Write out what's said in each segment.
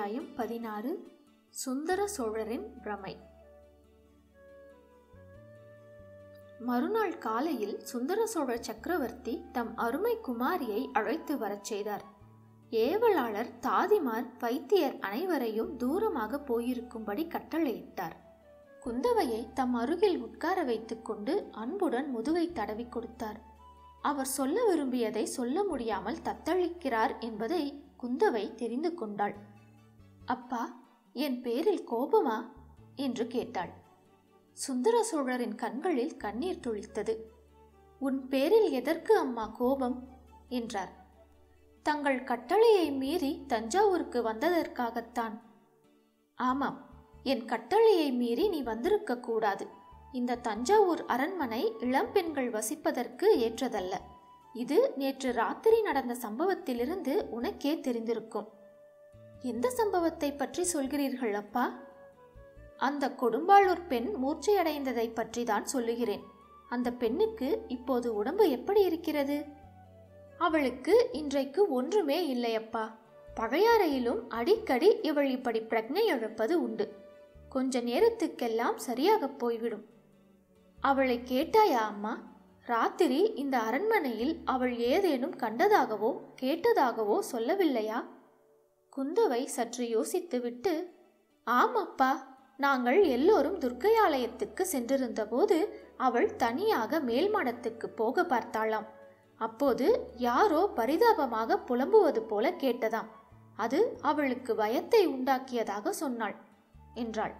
அத்தியாயம் பதினாறு சுந்தர சோழரின் பிரமை மறுநாள் காலையில் சுந்தர சோழ சக்கரவர்த்தி தம் அருமை குமாரியை அழைத்து வரச் செய்தார் ஏவலாளர் தாதிமார் வைத்தியர் அனைவரையும் தூரமாக போயிருக்கும்படி கட்டளையிட்டார் குந்தவையை தம் அருகில் உட்கார வைத்துக்கொண்டு அன்புடன் முதுகை தடவி கொடுத்தார் அவர் சொல்ல விரும்பியதை சொல்ல முடியாமல் தத்தளிக்கிறார் என்பதை குந்தவை தெரிந்து கொண்டாள் அப்பா என் பேரில் கோபமா என்று கேட்டாள் சுந்தர சோழரின் கண்களில் கண்ணீர் துளித்தது உன் பேரில் எதற்கு அம்மா கோபம் என்றார் தங்கள் கட்டளையை மீறி தஞ்சாவூருக்கு வந்ததற்காகத்தான் ஆமாம் என் கட்டளையை மீறி நீ வந்திருக்க கூடாது இந்த தஞ்சாவூர் அரண்மனை இளம்பெண்கள் வசிப்பதற்கு ஏற்றதல்ல இது நேற்று ராத்திரி நடந்த சம்பவத்திலிருந்து உனக்கே தெரிந்திருக்கும் எந்த சம்பவத்தை பற்றி சொல்கிறீர்கள் அப்பா அந்த கொடும்பாளூர் பெண் மூர்ச்சையடைந்ததை பற்றி தான் சொல்லுகிறேன் அந்த பெண்ணுக்கு இப்போது உடம்பு எப்படி இருக்கிறது அவளுக்கு இன்றைக்கு ஒன்றுமே இல்லையப்பா பழையாறையிலும் அடிக்கடி இவள் இப்படி பிரக்ஞை இழப்பது உண்டு கொஞ்ச நேரத்துக்கெல்லாம் சரியாக போய்விடும் அவளை கேட்டாயா அம்மா ராத்திரி இந்த அரண்மனையில் அவள் ஏதேனும் கண்டதாகவோ கேட்டதாகவோ சொல்லவில்லையா குந்தவை சற்று யோசித்துவிட்டு ஆமப்பா நாங்கள் எல்லோரும் துர்க்கையாலயத்துக்கு சென்றிருந்தபோது அவள் தனியாக மேல்மாடத்துக்கு போக பார்த்தாளாம் அப்போது யாரோ பரிதாபமாக புலம்புவது போல கேட்டதாம் அது அவளுக்கு பயத்தை உண்டாக்கியதாக சொன்னாள் என்றாள்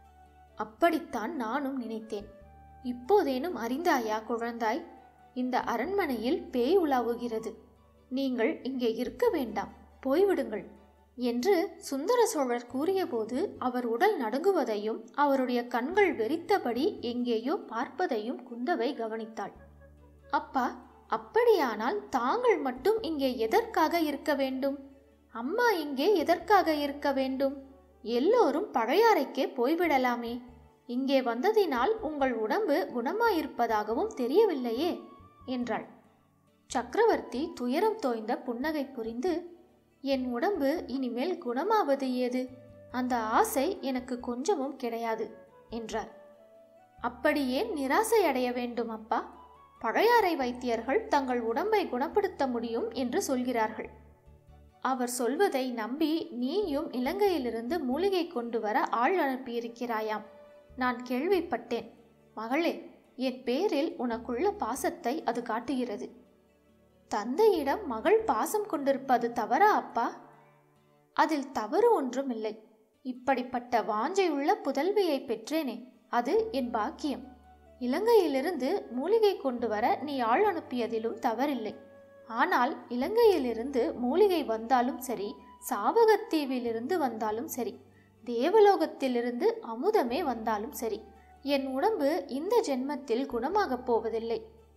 அப்படித்தான் நானும் நினைத்தேன் இப்போதேனும் அறிந்தாயா குழந்தாய் இந்த அரண்மனையில் பேய் உலாவுகிறது நீங்கள் இங்கே இருக்க வேண்டாம் போய்விடுங்கள் என்று சுந்தர சோழர் கூறியபோது அவர் உடல் நடுங்குவதையும் அவருடைய கண்கள் வெறித்தபடி எங்கேயோ பார்ப்பதையும் குந்தவை கவனித்தாள் அப்பா அப்படியானால் தாங்கள் மட்டும் இங்கே எதற்காக இருக்க வேண்டும் அம்மா இங்கே எதற்காக இருக்க வேண்டும் எல்லோரும் பழையாறைக்கே போய்விடலாமே இங்கே வந்ததினால் உங்கள் உடம்பு குணமாயிருப்பதாகவும் தெரியவில்லையே என்றாள் சக்கரவர்த்தி துயரம் தோய்ந்த புன்னகை புரிந்து என் உடம்பு இனிமேல் குணமாவது ஏது அந்த ஆசை எனக்கு கொஞ்சமும் கிடையாது என்றார் அப்படி ஏன் நிராசை அடைய வேண்டும் அப்பா பழையாறை வைத்தியர்கள் தங்கள் உடம்பை குணப்படுத்த முடியும் என்று சொல்கிறார்கள் அவர் சொல்வதை நம்பி நீயும் இலங்கையிலிருந்து மூலிகை கொண்டு வர ஆள் அனுப்பியிருக்கிறாயாம் நான் கேள்விப்பட்டேன் மகளே என் பேரில் உனக்குள்ள பாசத்தை அது காட்டுகிறது தந்தையிடம் மகள் பாசம் கொண்டிருப்பது தவறா அப்பா அதில் தவறு ஒன்றும் இல்லை இப்படிப்பட்ட வாஞ்சையுள்ள புதல்வியை பெற்றேனே அது என் பாக்கியம் இலங்கையிலிருந்து மூலிகை கொண்டு வர நீ ஆள் அனுப்பியதிலும் தவறில்லை ஆனால் இலங்கையிலிருந்து மூலிகை வந்தாலும் சரி சாவகத்தீவிலிருந்து வந்தாலும் சரி தேவலோகத்திலிருந்து அமுதமே வந்தாலும் சரி என் உடம்பு இந்த ஜென்மத்தில் குணமாகப் போவதில்லை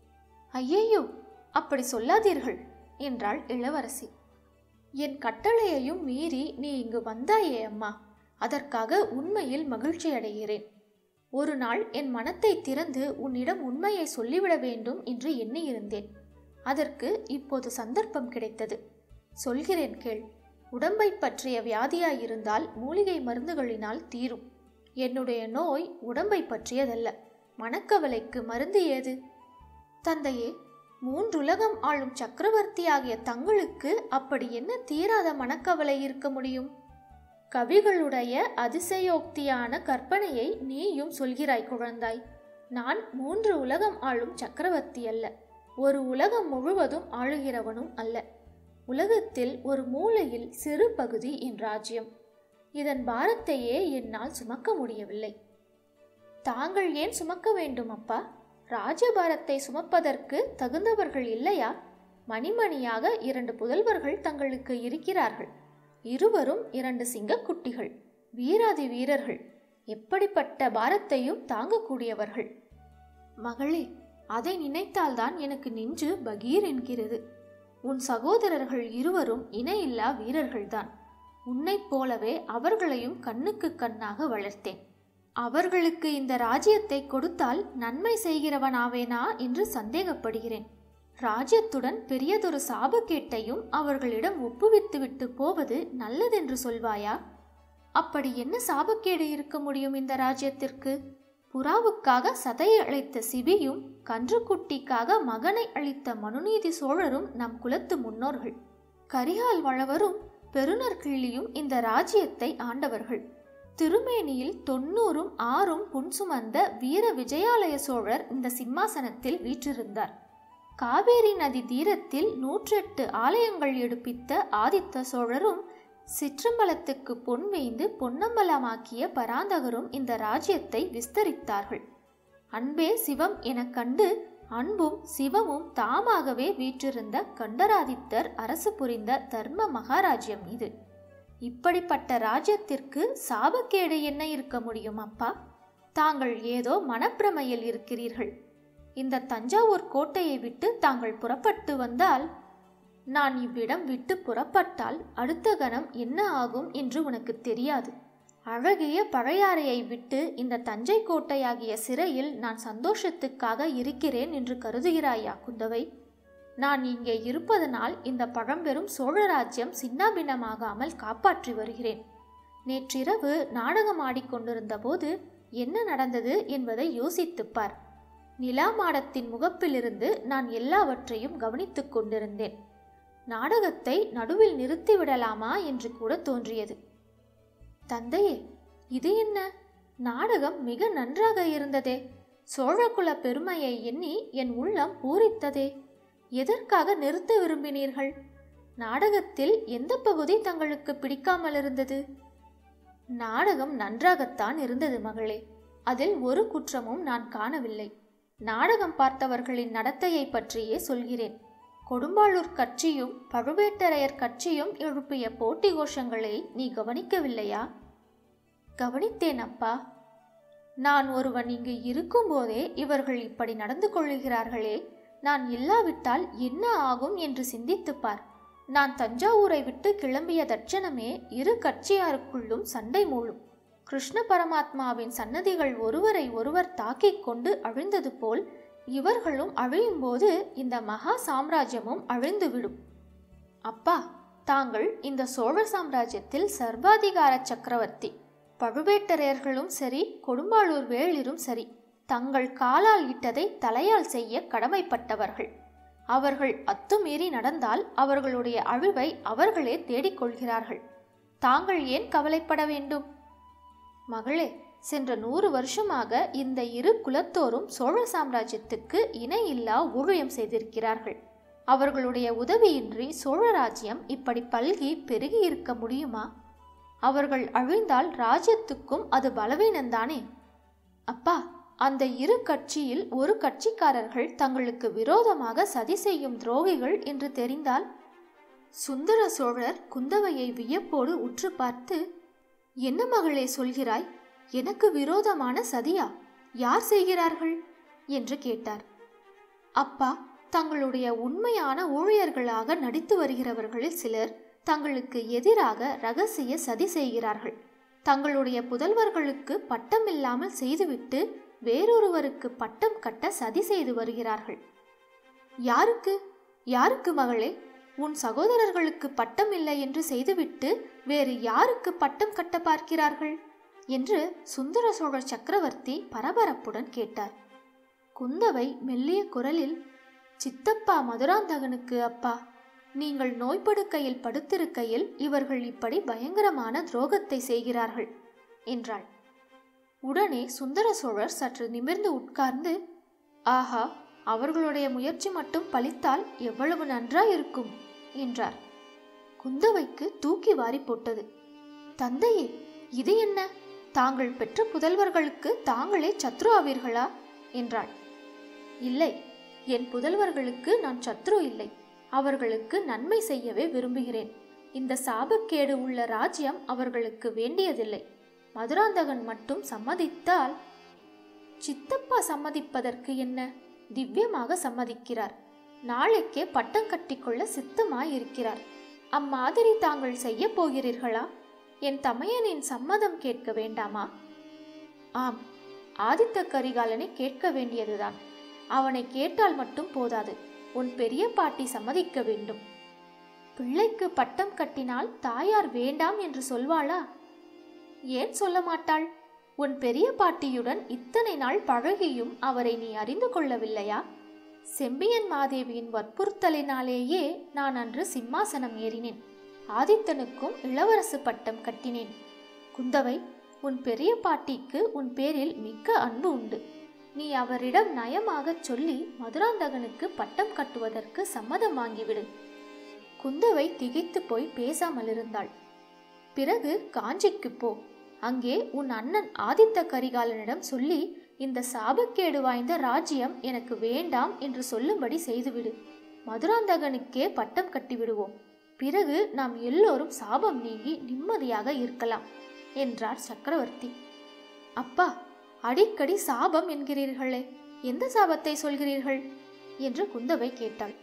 ஐயையோ அப்படி சொல்லாதீர்கள் என்றாள் இளவரசி என் கட்டளையையும் மீறி நீ இங்கு வந்தாயே அம்மா அதற்காக உண்மையில் மகிழ்ச்சி அடைகிறேன் ஒரு நாள் என் மனத்தை திறந்து உன்னிடம் உண்மையை சொல்லிவிட வேண்டும் என்று எண்ணியிருந்தேன் அதற்கு இப்போது சந்தர்ப்பம் கிடைத்தது சொல்கிறேன் கேள் உடம்பை பற்றிய வியாதியாயிருந்தால் மூலிகை மருந்துகளினால் தீரும் என்னுடைய நோய் உடம்பை பற்றியதல்ல மனக்கவலைக்கு மருந்து ஏது தந்தையே மூன்றுலகம் ஆளும் சக்கரவர்த்தியாகிய தங்களுக்கு அப்படி என்ன தீராத மனக்கவலை இருக்க முடியும் கவிகளுடைய அதிசயோக்தியான கற்பனையை நீயும் சொல்கிறாய் குழந்தாய் நான் மூன்று உலகம் ஆளும் சக்கரவர்த்தி அல்ல ஒரு உலகம் முழுவதும் ஆளுகிறவனும் அல்ல உலகத்தில் ஒரு மூலையில் சிறு பகுதி என் ராஜ்யம் இதன் பாரத்தையே என்னால் சுமக்க முடியவில்லை தாங்கள் ஏன் சுமக்க வேண்டும் அப்பா ராஜபாரத்தை சுமப்பதற்கு தகுந்தவர்கள் இல்லையா மணிமணியாக இரண்டு புதல்வர்கள் தங்களுக்கு இருக்கிறார்கள் இருவரும் இரண்டு சிங்கக்குட்டிகள் வீராதி வீரர்கள் எப்படிப்பட்ட பாரத்தையும் தாங்கக்கூடியவர்கள் மகளே அதை நினைத்தால்தான் எனக்கு நெஞ்சு பகீர் என்கிறது உன் சகோதரர்கள் இருவரும் இணையில்லா வீரர்கள்தான் உன்னைப் போலவே அவர்களையும் கண்ணுக்கு கண்ணாக வளர்த்தேன் அவர்களுக்கு இந்த ராஜ்யத்தை கொடுத்தால் நன்மை செய்கிறவனாவேனா என்று சந்தேகப்படுகிறேன் ராஜ்யத்துடன் பெரியதொரு சாபக்கேட்டையும் அவர்களிடம் ஒப்புவித்துவிட்டு போவது நல்லதென்று சொல்வாயா அப்படி என்ன சாபக்கேடு இருக்க முடியும் இந்த ராஜ்யத்திற்கு புறாவுக்காக சதையை அழைத்த சிபியும் கன்றுக்குட்டிக்காக மகனை அளித்த மனுநீதி சோழரும் நம் குலத்து முன்னோர்கள் கரிகால் வளவரும் பெருநற்கிள்ளியும் இந்த ராஜ்யத்தை ஆண்டவர்கள் திருமேனியில் தொன்னூறும் ஆறும் புன்சுமந்த வீர விஜயாலய சோழர் இந்த சிம்மாசனத்தில் வீற்றிருந்தார் காவேரி நதி தீரத்தில் நூற்றெட்டு ஆலயங்கள் எடுப்பித்த ஆதித்த சோழரும் சிற்றம்பலத்துக்கு பொன் வேய்ந்து பொன்னம்பலமாக்கிய பராந்தகரும் இந்த ராஜ்யத்தை விஸ்தரித்தார்கள் அன்பே சிவம் எனக் கண்டு அன்பும் சிவமும் தாமாகவே வீற்றிருந்த கண்டராதித்தர் அரசு புரிந்த தர்ம மகாராஜ்யம் இது இப்படிப்பட்ட ராஜ்யத்திற்கு சாபக்கேடு என்ன இருக்க முடியும் அப்பா தாங்கள் ஏதோ மனப்பிரமையில் இருக்கிறீர்கள் இந்த தஞ்சாவூர் கோட்டையை விட்டு தாங்கள் புறப்பட்டு வந்தால் நான் இவ்விடம் விட்டு புறப்பட்டால் அடுத்த கணம் என்ன ஆகும் என்று உனக்கு தெரியாது அழகிய பழையாறையை விட்டு இந்த தஞ்சை கோட்டையாகிய சிறையில் நான் சந்தோஷத்துக்காக இருக்கிறேன் என்று கருதுகிறாயா குந்தவை நான் இங்கே இருப்பதனால் இந்த பழம்பெரும் சோழராஜ்யம் சின்னாபின்னமாகாமல் காப்பாற்றி வருகிறேன் நேற்றிரவு நாடகம் ஆடிக்கொண்டிருந்த போது என்ன நடந்தது என்பதை யோசித்துப் பார் நிலா மாடத்தின் முகப்பிலிருந்து நான் எல்லாவற்றையும் கவனித்துக் கொண்டிருந்தேன் நாடகத்தை நடுவில் நிறுத்திவிடலாமா என்று கூட தோன்றியது தந்தையே இது என்ன நாடகம் மிக நன்றாக இருந்ததே சோழகுல பெருமையை எண்ணி என் உள்ளம் பூரித்ததே எதற்காக நிறுத்த விரும்பினீர்கள் நாடகத்தில் எந்த பகுதி தங்களுக்கு பிடிக்காமல் இருந்தது நாடகம் நன்றாகத்தான் இருந்தது மகளே அதில் ஒரு குற்றமும் நான் காணவில்லை நாடகம் பார்த்தவர்களின் நடத்தையை பற்றியே சொல்கிறேன் கொடும்பாளூர் கட்சியும் பழுவேட்டரையர் கட்சியும் எழுப்பிய போட்டி கோஷங்களை நீ கவனிக்கவில்லையா கவனித்தேன் அப்பா நான் ஒருவன் இங்கு இருக்கும்போதே இவர்கள் இப்படி நடந்து கொள்ளுகிறார்களே நான் இல்லாவிட்டால் என்ன ஆகும் என்று சிந்தித்துப் பார் நான் தஞ்சாவூரை விட்டு கிளம்பிய தட்சணமே இரு கட்சியாருக்குள்ளும் சண்டை மூழும் கிருஷ்ண பரமாத்மாவின் சன்னதிகள் ஒருவரை ஒருவர் தாக்கிக் கொண்டு அழிந்தது போல் இவர்களும் அழியும்போது இந்த மகா சாம்ராஜ்யமும் அழிந்துவிடும் அப்பா தாங்கள் இந்த சோழ சாம்ராஜ்யத்தில் சர்வாதிகார சக்கரவர்த்தி பழுவேட்டரையர்களும் சரி கொடும்பாளூர் வேளிரும் சரி தங்கள் காலால் இட்டதை தலையால் செய்ய கடமைப்பட்டவர்கள் அவர்கள் அத்துமீறி நடந்தால் அவர்களுடைய அழிவை அவர்களே தேடிக்கொள்கிறார்கள் தாங்கள் ஏன் கவலைப்பட வேண்டும் மகளே சென்ற நூறு வருஷமாக இந்த இரு குலத்தோரும் சோழ சாம்ராஜ்யத்துக்கு இணையில்லா ஊழியம் செய்திருக்கிறார்கள் அவர்களுடைய உதவியின்றி சோழ ராஜ்யம் இப்படி பல்கி பெருகி இருக்க முடியுமா அவர்கள் அழிந்தால் ராஜ்யத்துக்கும் அது பலவீனம்தானே அப்பா அந்த இரு கட்சியில் ஒரு கட்சிக்காரர்கள் தங்களுக்கு விரோதமாக சதி செய்யும் துரோகிகள் என்று தெரிந்தால் சுந்தர சோழர் குந்தவையை வியப்போடு உற்று பார்த்து என்ன மகளே சொல்கிறாய் எனக்கு விரோதமான சதியா யார் செய்கிறார்கள் என்று கேட்டார் அப்பா தங்களுடைய உண்மையான ஊழியர்களாக நடித்து வருகிறவர்களில் சிலர் தங்களுக்கு எதிராக ரகசிய சதி செய்கிறார்கள் தங்களுடைய புதல்வர்களுக்கு பட்டம் இல்லாமல் செய்துவிட்டு வேறொருவருக்கு பட்டம் கட்ட சதி செய்து வருகிறார்கள் யாருக்கு யாருக்கு மகளே உன் சகோதரர்களுக்கு பட்டம் இல்லை என்று செய்துவிட்டு வேறு யாருக்கு பட்டம் கட்ட பார்க்கிறார்கள் என்று சுந்தர சோழ சக்கரவர்த்தி பரபரப்புடன் கேட்டார் குந்தவை மெல்லிய குரலில் சித்தப்பா மதுராந்தகனுக்கு அப்பா நீங்கள் நோய்படுக்கையில் படுத்திருக்கையில் இவர்கள் இப்படி பயங்கரமான துரோகத்தை செய்கிறார்கள் என்றாள் உடனே சுந்தர சோழர் சற்று நிமிர்ந்து உட்கார்ந்து ஆஹா அவர்களுடைய முயற்சி மட்டும் பலித்தால் எவ்வளவு நன்றாயிருக்கும் என்றார் குந்தவைக்கு தூக்கி வாரி போட்டது தந்தையே இது என்ன தாங்கள் பெற்ற புதல்வர்களுக்கு தாங்களே சத்ரு ஆவீர்களா என்றாள் இல்லை என் புதல்வர்களுக்கு நான் சத்ரு இல்லை அவர்களுக்கு நன்மை செய்யவே விரும்புகிறேன் இந்த சாபக்கேடு உள்ள ராஜ்யம் அவர்களுக்கு வேண்டியதில்லை மதுராந்தகன் மட்டும் சம்மதித்தால் சித்தப்பா சம்மதிப்பதற்கு என்ன திவ்யமாக சம்மதிக்கிறார் நாளைக்கே பட்டம் கட்டிக்கொள்ள சித்தமாயிருக்கிறார் அம்மாதிரி தாங்கள் செய்ய போகிறீர்களா என் தமையனின் சம்மதம் கேட்க வேண்டாமா ஆம் ஆதித்த கரிகாலனை கேட்க வேண்டியதுதான் அவனை கேட்டால் மட்டும் போதாது உன் பெரிய பாட்டி சம்மதிக்க வேண்டும் பிள்ளைக்கு பட்டம் கட்டினால் தாயார் வேண்டாம் என்று சொல்வாளா ஏன் சொல்ல மாட்டாள் உன் பெரிய பாட்டியுடன் இத்தனை நாள் பழகியும் அவரை நீ அறிந்து கொள்ளவில்லையா செம்பியன் மாதேவியின் வற்புறுத்தலினாலேயே நான் அன்று சிம்மாசனம் ஏறினேன் ஆதித்தனுக்கும் இளவரசு பட்டம் கட்டினேன் குந்தவை உன் பெரிய பாட்டிக்கு உன் பேரில் மிக்க அன்பு உண்டு நீ அவரிடம் நயமாகச் சொல்லி மதுராந்தகனுக்கு பட்டம் கட்டுவதற்கு சம்மதம் வாங்கிவிடு குந்தவை திகைத்து போய் பேசாமல் இருந்தாள் பிறகு காஞ்சிக்கு போ அங்கே உன் அண்ணன் ஆதித்த கரிகாலனிடம் சொல்லி இந்த சாபக்கேடு வாய்ந்த ராஜ்யம் எனக்கு வேண்டாம் என்று சொல்லும்படி செய்துவிடு மதுராந்தகனுக்கே பட்டம் கட்டிவிடுவோம் பிறகு நாம் எல்லோரும் சாபம் நீங்கி நிம்மதியாக இருக்கலாம் என்றார் சக்கரவர்த்தி அப்பா அடிக்கடி சாபம் என்கிறீர்களே எந்த சாபத்தை சொல்கிறீர்கள் என்று குந்தவை கேட்டாள்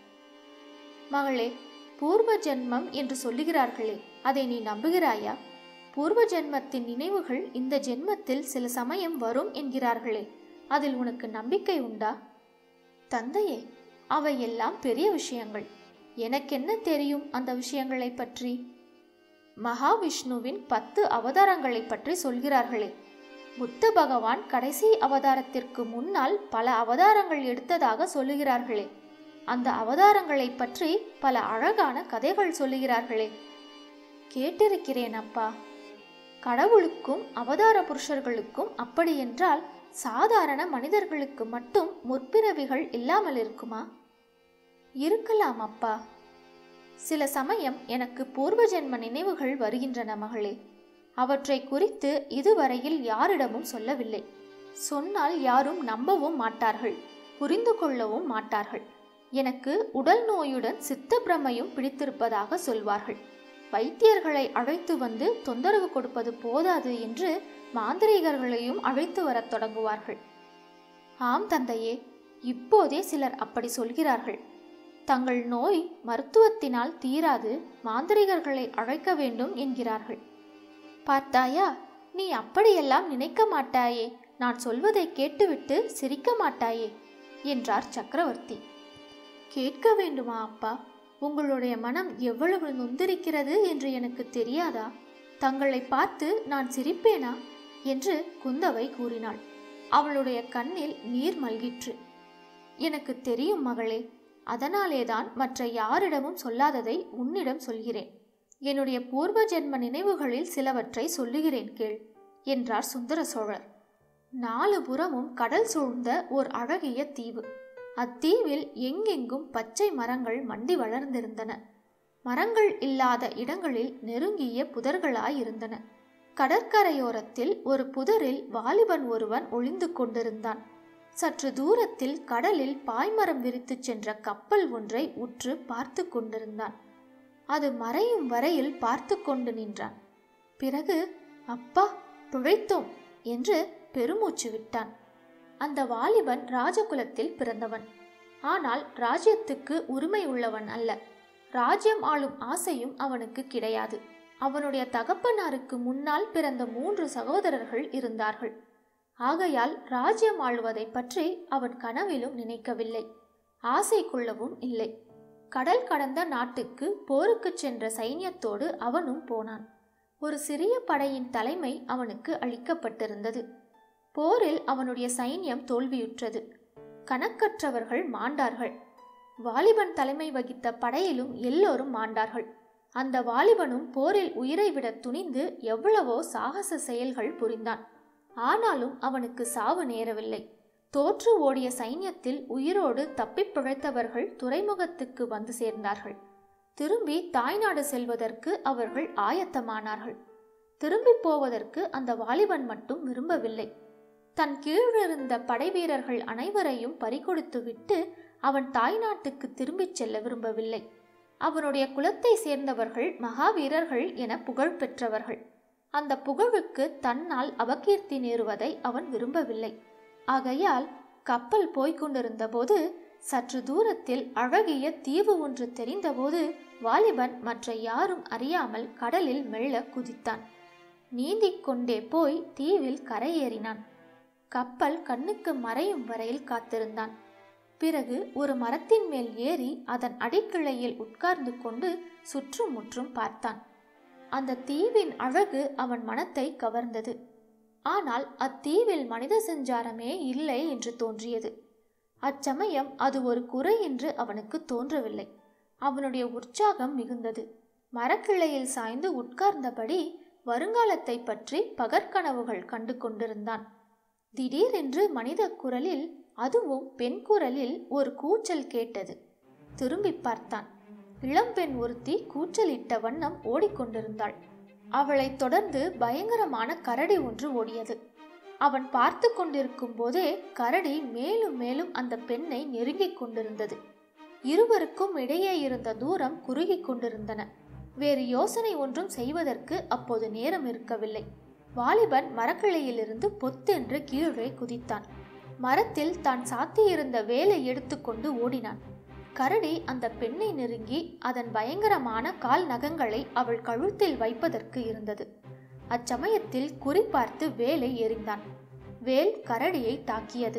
மகளே பூர்வ ஜென்மம் என்று சொல்லுகிறார்களே அதை நீ நம்புகிறாயா பூர்வ ஜென்மத்தின் நினைவுகள் இந்த ஜென்மத்தில் சில சமயம் வரும் என்கிறார்களே அதில் உனக்கு நம்பிக்கை உண்டா தந்தையே அவையெல்லாம் பெரிய விஷயங்கள் எனக்கென்ன தெரியும் அந்த விஷயங்களை பற்றி மகாவிஷ்ணுவின் பத்து அவதாரங்களை பற்றி சொல்கிறார்களே புத்த பகவான் கடைசி அவதாரத்திற்கு முன்னால் பல அவதாரங்கள் எடுத்ததாக சொல்லுகிறார்களே அந்த அவதாரங்களை பற்றி பல அழகான கதைகள் சொல்லுகிறார்களே கேட்டிருக்கிறேன் அப்பா கடவுளுக்கும் அவதார புருஷர்களுக்கும் அப்படியென்றால் சாதாரண மனிதர்களுக்கு மட்டும் முற்பிறவிகள் இல்லாமல் இருக்குமா இருக்கலாம் அப்பா சில சமயம் எனக்கு பூர்வ ஜென்ம நினைவுகள் வருகின்றன மகளே அவற்றை குறித்து இதுவரையில் யாரிடமும் சொல்லவில்லை சொன்னால் யாரும் நம்பவும் மாட்டார்கள் புரிந்து கொள்ளவும் மாட்டார்கள் எனக்கு உடல் நோயுடன் சித்த பிரமையும் பிடித்திருப்பதாக சொல்வார்கள் வைத்தியர்களை அழைத்து வந்து தொந்தரவு கொடுப்பது போதாது என்று மாந்திரீகர்களையும் அழைத்து வரத் தொடங்குவார்கள் ஆம் தந்தையே இப்போதே சிலர் அப்படி சொல்கிறார்கள் தங்கள் நோய் மருத்துவத்தினால் தீராது மாந்திரிகர்களை அழைக்க வேண்டும் என்கிறார்கள் பார்த்தாயா நீ அப்படியெல்லாம் நினைக்க மாட்டாயே நான் சொல்வதை கேட்டுவிட்டு சிரிக்க மாட்டாயே என்றார் சக்கரவர்த்தி கேட்க வேண்டுமா அப்பா உங்களுடைய மனம் எவ்வளவு நொந்திருக்கிறது என்று எனக்கு தெரியாதா தங்களை பார்த்து நான் சிரிப்பேனா என்று குந்தவை கூறினாள் அவளுடைய கண்ணில் நீர் மல்கிற்று எனக்கு தெரியும் மகளே அதனாலேதான் மற்ற யாரிடமும் சொல்லாததை உன்னிடம் சொல்கிறேன் என்னுடைய பூர்வ ஜென்ம நினைவுகளில் சிலவற்றை சொல்லுகிறேன் கேள் என்றார் சுந்தர சோழர் நாலு புறமும் கடல் சூழ்ந்த ஓர் அழகிய தீவு அத்தீவில் எங்கெங்கும் பச்சை மரங்கள் மண்டி வளர்ந்திருந்தன மரங்கள் இல்லாத இடங்களில் நெருங்கிய புதர்களாயிருந்தன கடற்கரையோரத்தில் ஒரு புதரில் வாலிபன் ஒருவன் ஒளிந்து கொண்டிருந்தான் சற்று தூரத்தில் கடலில் பாய்மரம் விரித்துச் சென்ற கப்பல் ஒன்றை உற்று பார்த்து கொண்டிருந்தான் அது மறையும் வரையில் பார்த்து கொண்டு நின்றான் பிறகு அப்பா பிழைத்தோம் என்று பெருமூச்சு விட்டான் அந்த வாலிபன் ராஜகுலத்தில் பிறந்தவன் ஆனால் ராஜ்யத்துக்கு உரிமை உள்ளவன் அல்ல ராஜ்யம் ஆளும் ஆசையும் அவனுக்கு கிடையாது அவனுடைய தகப்பனாருக்கு முன்னால் பிறந்த மூன்று சகோதரர்கள் இருந்தார்கள் ஆகையால் ராஜ்யம் ஆளுவதை பற்றி அவன் கனவிலும் நினைக்கவில்லை ஆசை கொள்ளவும் இல்லை கடல் கடந்த நாட்டுக்கு போருக்குச் சென்ற சைன்யத்தோடு அவனும் போனான் ஒரு சிறிய படையின் தலைமை அவனுக்கு அளிக்கப்பட்டிருந்தது போரில் அவனுடைய சைன்யம் தோல்வியுற்றது கணக்கற்றவர்கள் மாண்டார்கள் வாலிபன் தலைமை வகித்த படையிலும் எல்லோரும் மாண்டார்கள் அந்த வாலிபனும் போரில் உயிரை விட துணிந்து எவ்வளவோ சாகச செயல்கள் புரிந்தான் ஆனாலும் அவனுக்கு சாவு நேரவில்லை தோற்று ஓடிய சைன்யத்தில் உயிரோடு தப்பிப் பிழைத்தவர்கள் துறைமுகத்துக்கு வந்து சேர்ந்தார்கள் திரும்பி தாய்நாடு செல்வதற்கு அவர்கள் ஆயத்தமானார்கள் திரும்பி போவதற்கு அந்த வாலிபன் மட்டும் விரும்பவில்லை தன் கீழிருந்த படைவீரர்கள் அனைவரையும் பறிகொடுத்துவிட்டு அவன் தாய்நாட்டுக்கு திரும்பிச் செல்ல விரும்பவில்லை அவனுடைய குலத்தை சேர்ந்தவர்கள் மகாவீரர்கள் என புகழ் பெற்றவர்கள் அந்த புகழுக்கு தன்னால் அபகீர்த்தி நேருவதை அவன் விரும்பவில்லை ஆகையால் கப்பல் போய்க் கொண்டிருந்தபோது சற்று தூரத்தில் அழகிய தீவு ஒன்று தெரிந்தபோது வாலிபன் மற்ற யாரும் அறியாமல் கடலில் மெல்ல குதித்தான் நீந்திக் கொண்டே போய் தீவில் கரையேறினான் கப்பல் கண்ணுக்கு மறையும் வரையில் காத்திருந்தான் பிறகு ஒரு மரத்தின் மேல் ஏறி அதன் அடிக்கிளையில் உட்கார்ந்து கொண்டு சுற்றும் முற்றும் பார்த்தான் அந்த தீவின் அழகு அவன் மனத்தை கவர்ந்தது ஆனால் அத்தீவில் மனித சஞ்சாரமே இல்லை என்று தோன்றியது அச்சமயம் அது ஒரு குறை என்று அவனுக்கு தோன்றவில்லை அவனுடைய உற்சாகம் மிகுந்தது மரக்கிளையில் சாய்ந்து உட்கார்ந்தபடி வருங்காலத்தை பற்றி பகற்கனவுகள் கண்டு கொண்டிருந்தான் திடீரென்று மனித குரலில் அதுவும் பெண் குரலில் ஒரு கூச்சல் கேட்டது திரும்பி பார்த்தான் இளம்பெண் ஒருத்தி கூச்சலிட்ட வண்ணம் ஓடிக்கொண்டிருந்தாள் அவளைத் தொடர்ந்து பயங்கரமான கரடி ஒன்று ஓடியது அவன் பார்த்து கொண்டிருக்கும் போதே கரடி மேலும் மேலும் அந்த பெண்ணை நெருங்கிக் கொண்டிருந்தது இருவருக்கும் இடையே இருந்த தூரம் குறுகிக் கொண்டிருந்தன வேறு யோசனை ஒன்றும் செய்வதற்கு அப்போது நேரம் இருக்கவில்லை வாலிபன் மரக்கிளையிலிருந்து பொத்தென்று கீழே குதித்தான் மரத்தில் தான் சாத்தியிருந்த வேலை எடுத்துக்கொண்டு ஓடினான் கரடி அந்த பெண்ணை நெருங்கி அதன் பயங்கரமான கால் நகங்களை அவள் கழுத்தில் வைப்பதற்கு இருந்தது அச்சமயத்தில் குறிபார்த்து வேலை எறிந்தான் வேல் கரடியை தாக்கியது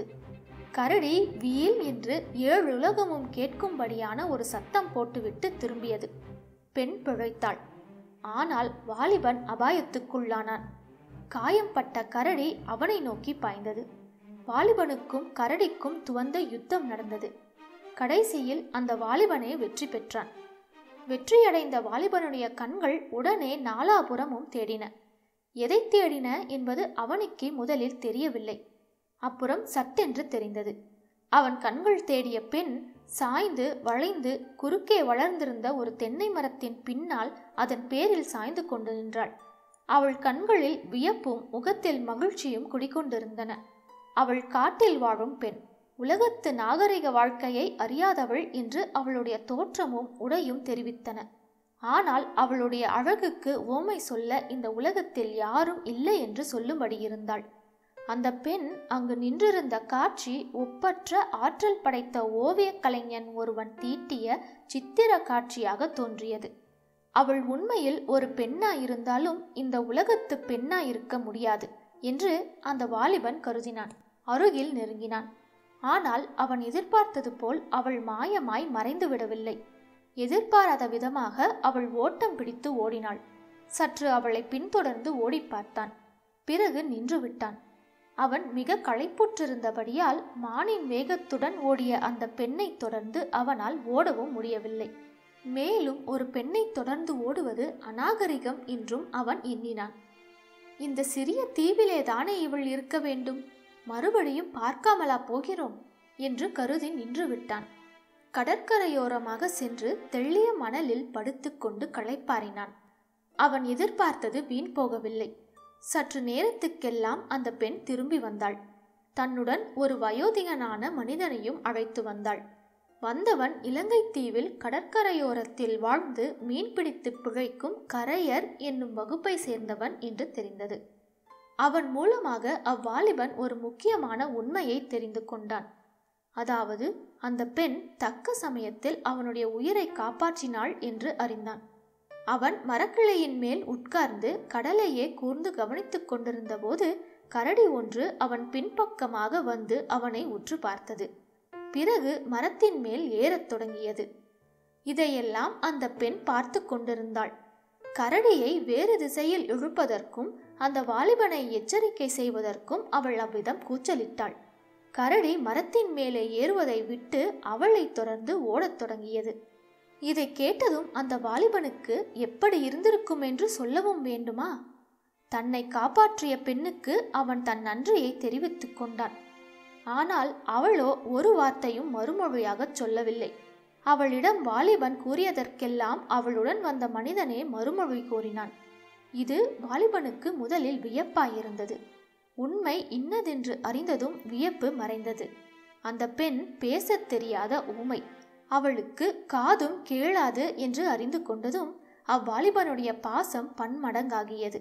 கரடி வீல் என்று ஏழு உலகமும் கேட்கும்படியான ஒரு சத்தம் போட்டுவிட்டு திரும்பியது பெண் பிழைத்தாள் ஆனால் வாலிபன் அபாயத்துக்குள்ளானான் காயம்பட்ட கரடி அவனை நோக்கி பாய்ந்தது வாலிபனுக்கும் கரடிக்கும் துவந்த யுத்தம் நடந்தது கடைசியில் அந்த வாலிபனே வெற்றி பெற்றான் வெற்றியடைந்த வாலிபனுடைய கண்கள் உடனே நாலாபுரமும் தேடின எதை தேடின என்பது அவனுக்கே முதலில் தெரியவில்லை அப்புறம் சட்டென்று தெரிந்தது அவன் கண்கள் தேடிய பெண் சாய்ந்து வளைந்து குறுக்கே வளர்ந்திருந்த ஒரு தென்னை மரத்தின் பின்னால் அதன் பேரில் சாய்ந்து கொண்டு நின்றாள் அவள் கண்களில் வியப்பும் முகத்தில் மகிழ்ச்சியும் குடிக்கொண்டிருந்தன அவள் காட்டில் வாழும் பெண் உலகத்து நாகரிக வாழ்க்கையை அறியாதவள் என்று அவளுடைய தோற்றமும் உடையும் தெரிவித்தன ஆனால் அவளுடைய அழகுக்கு ஓமை சொல்ல இந்த உலகத்தில் யாரும் இல்லை என்று சொல்லும்படி இருந்தாள் அந்த பெண் அங்கு நின்றிருந்த காட்சி ஒப்பற்ற ஆற்றல் படைத்த ஓவியக் கலைஞன் ஒருவன் தீட்டிய சித்திர காட்சியாக தோன்றியது அவள் உண்மையில் ஒரு பெண்ணாயிருந்தாலும் இந்த உலகத்து பெண்ணாயிருக்க முடியாது என்று அந்த வாலிபன் கருதினான் அருகில் நெருங்கினான் ஆனால் அவன் எதிர்பார்த்தது போல் அவள் மாயமாய் மறைந்து விடவில்லை எதிர்பாராத விதமாக அவள் ஓட்டம் பிடித்து ஓடினாள் சற்று அவளை பின்தொடர்ந்து ஓடி பார்த்தான் பிறகு நின்று விட்டான் அவன் மிக களைப்புற்றிருந்தபடியால் மானின் வேகத்துடன் ஓடிய அந்த பெண்ணை தொடர்ந்து அவனால் ஓடவும் முடியவில்லை மேலும் ஒரு பெண்ணை தொடர்ந்து ஓடுவது அநாகரிகம் என்றும் அவன் எண்ணினான் இந்த சிறிய தீவிலே தானே இவள் இருக்க வேண்டும் மறுபடியும் பார்க்காமலா போகிறோம் என்று கருதி நின்று விட்டான் கடற்கரையோரமாக சென்று தெள்ளிய மணலில் படுத்துக்கொண்டு களைப்பாறினான் அவன் எதிர்பார்த்தது வீண் போகவில்லை சற்று நேரத்துக்கெல்லாம் அந்த பெண் திரும்பி வந்தாள் தன்னுடன் ஒரு வயோதிகனான மனிதனையும் அழைத்து வந்தாள் வந்தவன் இலங்கை தீவில் கடற்கரையோரத்தில் வாழ்ந்து மீன்பிடித்து பிழைக்கும் கரையர் என்னும் வகுப்பை சேர்ந்தவன் என்று தெரிந்தது அவன் மூலமாக அவ்வாலிபன் ஒரு முக்கியமான உண்மையை தெரிந்து கொண்டான் அதாவது அந்த பெண் தக்க சமயத்தில் அவனுடைய உயிரை காப்பாற்றினாள் என்று அறிந்தான் அவன் மரக்கிளையின் மேல் உட்கார்ந்து கடலையே கூர்ந்து கவனித்துக் கொண்டிருந்த போது கரடி ஒன்று அவன் பின்பக்கமாக வந்து அவனை உற்று பார்த்தது பிறகு மரத்தின் மேல் ஏறத் தொடங்கியது இதையெல்லாம் அந்த பெண் பார்த்து கொண்டிருந்தாள் கரடியை வேறு திசையில் இழுப்பதற்கும் அந்த வாலிபனை எச்சரிக்கை செய்வதற்கும் அவள் அவ்விதம் கூச்சலிட்டாள் கரடி மரத்தின் மேலே ஏறுவதை விட்டு அவளை தொடர்ந்து ஓடத் தொடங்கியது இதை கேட்டதும் அந்த வாலிபனுக்கு எப்படி இருந்திருக்கும் என்று சொல்லவும் வேண்டுமா தன்னை காப்பாற்றிய பெண்ணுக்கு அவன் தன் நன்றியை தெரிவித்துக் கொண்டான் ஆனால் அவளோ ஒரு வார்த்தையும் மறுமொழியாகச் சொல்லவில்லை அவளிடம் வாலிபன் கூறியதற்கெல்லாம் அவளுடன் வந்த மனிதனே மறுமொழி கூறினான் இது வாலிபனுக்கு முதலில் வியப்பாயிருந்தது உண்மை இன்னதென்று அறிந்ததும் வியப்பு மறைந்தது அந்த பெண் பேசத் தெரியாத ஊமை அவளுக்கு காதும் கேளாது என்று அறிந்து கொண்டதும் அவ்வாலிபனுடைய பாசம் பன்மடங்காகியது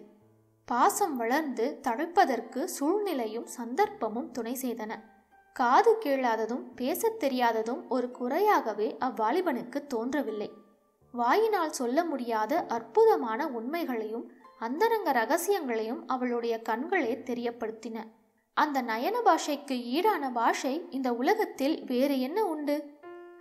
பாசம் வளர்ந்து தழைப்பதற்கு சூழ்நிலையும் சந்தர்ப்பமும் துணை செய்தன காது கேளாததும் பேசத் தெரியாததும் ஒரு குறையாகவே அவ்வாலிபனுக்கு தோன்றவில்லை வாயினால் சொல்ல முடியாத அற்புதமான உண்மைகளையும் அந்தரங்க ரகசியங்களையும் அவளுடைய கண்களே தெரியப்படுத்தின அந்த நயன பாஷைக்கு ஈடான பாஷை இந்த உலகத்தில் வேறு என்ன உண்டு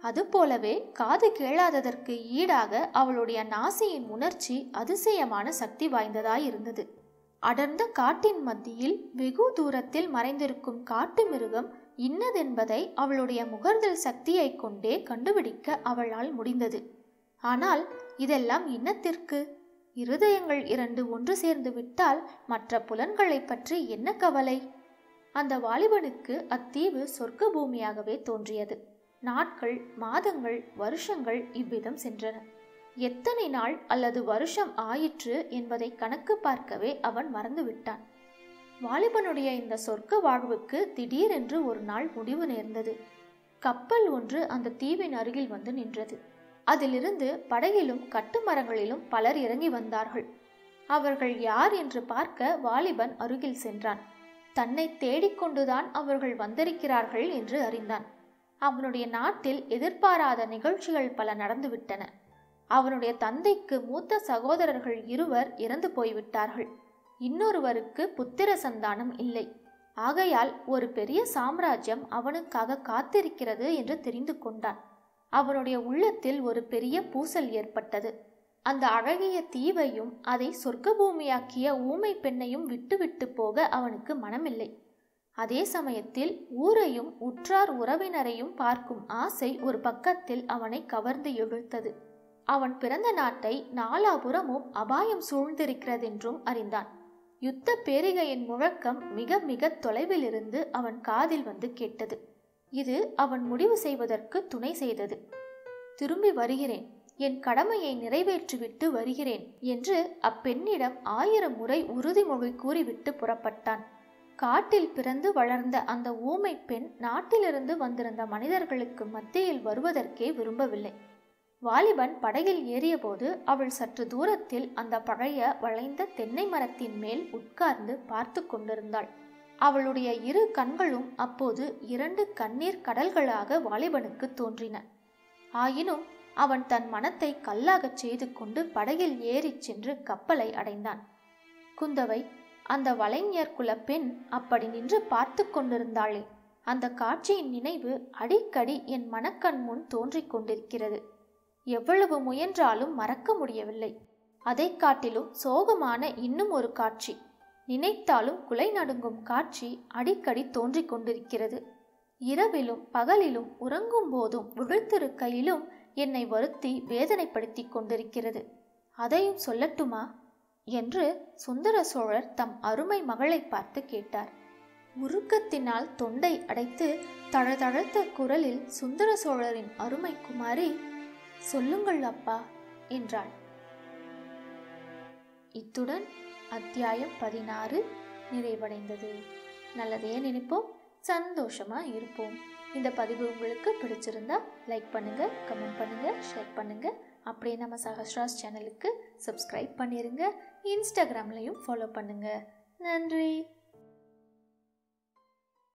அதுபோலவே காது கேளாததற்கு ஈடாக அவளுடைய நாசியின் உணர்ச்சி அதிசயமான சக்தி வாய்ந்ததாய் இருந்தது அடர்ந்த காட்டின் மத்தியில் வெகு தூரத்தில் மறைந்திருக்கும் காட்டு மிருகம் இன்னதென்பதை அவளுடைய முகர்தல் சக்தியைக் கொண்டே கண்டுபிடிக்க அவளால் முடிந்தது ஆனால் இதெல்லாம் இன்னத்திற்கு இருதயங்கள் இரண்டு ஒன்று சேர்ந்து விட்டால் மற்ற புலன்களைப் பற்றி என்ன கவலை அந்த வாலிபனுக்கு அத்தீவு சொர்க்க பூமியாகவே தோன்றியது நாட்கள் மாதங்கள் வருஷங்கள் இவ்விதம் சென்றன எத்தனை நாள் அல்லது வருஷம் ஆயிற்று என்பதை கணக்கு பார்க்கவே அவன் மறந்துவிட்டான் வாலிபனுடைய இந்த சொர்க்க வாழ்வுக்கு திடீரென்று ஒரு நாள் முடிவு நேர்ந்தது கப்பல் ஒன்று அந்த தீவின் அருகில் வந்து நின்றது அதிலிருந்து படகிலும் கட்டுமரங்களிலும் பலர் இறங்கி வந்தார்கள் அவர்கள் யார் என்று பார்க்க வாலிபன் அருகில் சென்றான் தன்னை தேடிக்கொண்டுதான் அவர்கள் வந்திருக்கிறார்கள் என்று அறிந்தான் அவனுடைய நாட்டில் எதிர்பாராத நிகழ்ச்சிகள் பல நடந்துவிட்டன அவனுடைய தந்தைக்கு மூத்த சகோதரர்கள் இருவர் இறந்து போய்விட்டார்கள் இன்னொருவருக்கு புத்திர சந்தானம் இல்லை ஆகையால் ஒரு பெரிய சாம்ராஜ்யம் அவனுக்காக காத்திருக்கிறது என்று தெரிந்து கொண்டான் அவனுடைய உள்ளத்தில் ஒரு பெரிய பூசல் ஏற்பட்டது அந்த அழகிய தீவையும் அதை சொர்க்க பூமியாக்கிய ஊமை பெண்ணையும் விட்டுவிட்டு போக அவனுக்கு மனமில்லை அதே சமயத்தில் ஊரையும் உற்றார் உறவினரையும் பார்க்கும் ஆசை ஒரு பக்கத்தில் அவனை கவர்ந்து இழுத்தது அவன் பிறந்த நாட்டை நாலாபுறமும் அபாயம் சூழ்ந்திருக்கிறதென்றும் அறிந்தான் யுத்த பேரிகையின் முழக்கம் மிக மிக தொலைவில் இருந்து அவன் காதில் வந்து கேட்டது இது அவன் முடிவு செய்வதற்கு துணை செய்தது திரும்பி வருகிறேன் என் கடமையை நிறைவேற்றிவிட்டு வருகிறேன் என்று அப்பெண்ணிடம் ஆயிரம் முறை உறுதிமொழி கூறிவிட்டு புறப்பட்டான் காட்டில் பிறந்து வளர்ந்த அந்த ஊமை பெண் நாட்டிலிருந்து வந்திருந்த மனிதர்களுக்கு மத்தியில் வருவதற்கே விரும்பவில்லை வாலிபன் படகில் ஏறியபோது அவள் சற்று தூரத்தில் அந்த பழைய வளைந்த தென்னை மரத்தின் மேல் உட்கார்ந்து பார்த்து கொண்டிருந்தாள் அவளுடைய இரு கண்களும் அப்போது இரண்டு கண்ணீர் கடல்களாக வாலிபனுக்கு தோன்றின ஆயினும் அவன் தன் மனத்தை கல்லாகச் செய்து கொண்டு படகில் ஏறிச் சென்று கப்பலை அடைந்தான் குந்தவை அந்த வலைஞர் குல பெண் அப்படி நின்று பார்த்து கொண்டிருந்தாளே அந்த காட்சியின் நினைவு அடிக்கடி என் மனக்கண் முன் தோன்றிக் கொண்டிருக்கிறது எவ்வளவு முயன்றாலும் மறக்க முடியவில்லை அதைக் காட்டிலும் சோகமான இன்னும் ஒரு காட்சி நினைத்தாலும் குலை நடுங்கும் காட்சி அடிக்கடி தோன்றிக் கொண்டிருக்கிறது இரவிலும் பகலிலும் உறங்கும் போதும் விழித்திருக்கையிலும் என்னை வருத்தி வேதனைப்படுத்தி கொண்டிருக்கிறது அதையும் சொல்லட்டுமா என்று சுந்தர சோழர் தம் அருமை மகளை பார்த்து கேட்டார் உருக்கத்தினால் தொண்டை அடைத்து தழதழத்த குரலில் சுந்தர சோழரின் அருமை குமாரி சொல்லுங்கள் அப்பா என்றாள் இத்துடன் அத்தியாயம் பதினாறு நிறைவடைந்தது நல்லதே நினைப்போம் சந்தோஷமா இருப்போம் இந்த பதிவு உங்களுக்கு பிடிச்சிருந்தா லைக் பண்ணுங்க கமெண்ட் பண்ணுங்க ஷேர் பண்ணுங்க அப்படியே நம்ம சஹஸ்ராஸ் சேனலுக்கு சப்ஸ்கிரைப் பண்ணிருங்க இன்ஸ்டாகிராம்லையும் ஃபாலோ பண்ணுங்க நன்றி